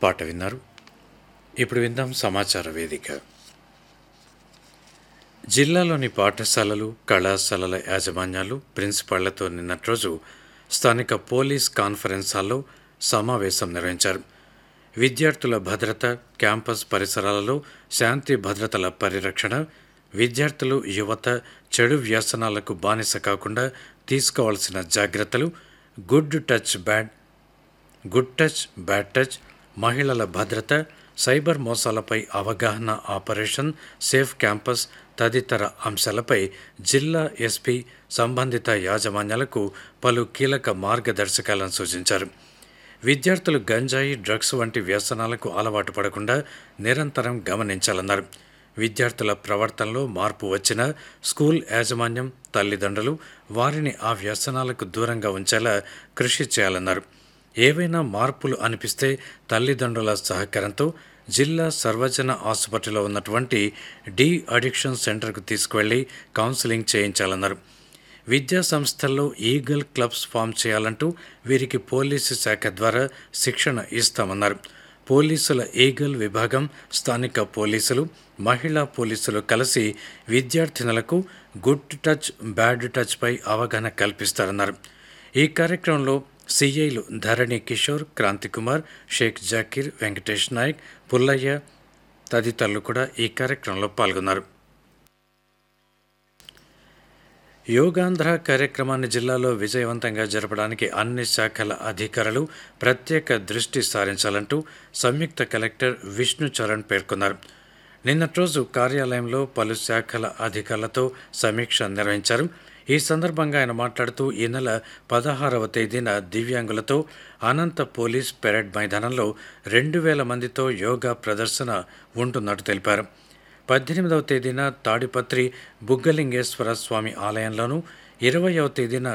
పాట విన్నారు ఇప్పుడు విందాం సమాచార వేదిక జిల్లాలోని పాఠశాలలు కళాశాలల యాజమాన్యాలు ప్రిన్సిపాళ్లతో నిన్నటి రోజు స్థానిక పోలీస్ కాన్ఫరెన్స్ హాల్లో సమావేశం నిర్వహించారు విద్యార్థుల భద్రత క్యాంపస్ పరిసరాలలో శాంతి భద్రతల పరిరక్షణ విద్యార్థులు యువత చెడు వ్యసనాలకు బానిస కాకుండా తీసుకోవాల్సిన జాగ్రత్తలు good touch bad good touch bad touch మహిళల భద్రత సైబర్ మోసాలపై అవగాహన ఆపరేషన్ సేఫ్ క్యాంపస్ తదితర అంశాలపై జిల్లా ఎస్పీ సంబంధిత యాజమాన్యాలకు పలు కీలక మార్గదర్శకాలను సూచించారు విద్యార్థులు గంజాయి డ్రగ్స్ వంటి వ్యసనాలకు అలవాటు పడకుండా నిరంతరం గమనించాలన్నారు విద్యార్థుల ప్రవర్తనలో మార్పు వచ్చినా స్కూల్ యాజమాన్యం తల్లిదండ్రులు వారిని ఆ వ్యసనాలకు దూరంగా ఉంచేలా కృషి చేయాలన్నారు ఏవైనా మార్పులు అనిపిస్తే తల్లిదండ్రుల సహకారంతో జిల్లా సర్వజన ఆసుపత్రిలో ఉన్నటువంటి డి అడిక్షన్ సెంటర్కు తీసుకువెళ్లి కౌన్సిలింగ్ చేయించాలన్నారు విద్యా సంస్థల్లో ఈగల్ క్లబ్స్ ఫామ్ చేయాలంటూ వీరికి పోలీసు శాఖ ద్వారా శిక్షణ ఇస్తామన్నారు పోలీసుల ఈగల్ విభాగం స్థానిక పోలీసులు మహిళా పోలీసులు కలిసి విద్యార్థినులకు గుడ్ టచ్ బ్యాడ్ టచ్పై అవగాహన కల్పిస్తారన్నారు ఈ కార్యక్రమంలో సిఐలు ధరణి కిషోర్ క్రాంతికుమార్ షేక్ జాకీర్ వెంకటేష్ నాయక్ పుల్లయ్య తదితరులు కూడా ఈ కార్యక్రమంలో పాల్గొన్నారు యోగాంధ్ర కార్యక్రమాన్ని జిల్లాలో విజయవంతంగా జరపడానికి అన్ని శాఖల అధికారులు ప్రత్యేక దృష్టి సారించాలంటూ సంయుక్త కలెక్టర్ విష్ణు చరణ్ పేర్కొన్నారు నిన్నటి రోజు కార్యాలయంలో పలు శాఖల అధికారులతో సమీక్ష నిర్వహించారు ఈ సందర్భంగా ఆయన మాట్లాడుతూ ఈ నెల పదహారవ తేదీన దివ్యాంగులతో అనంత పోలీస్ పెరేడ్ మైదానంలో రెండు వేల మందితో యోగా ప్రదర్శన ఉంటున్నట్టు తెలిపారు పద్దెనిమిదవ తేదీన తాడిపత్రి బుగ్గలింగేశ్వర స్వామి ఆలయంలోనూ ఇరవయవ తేదీన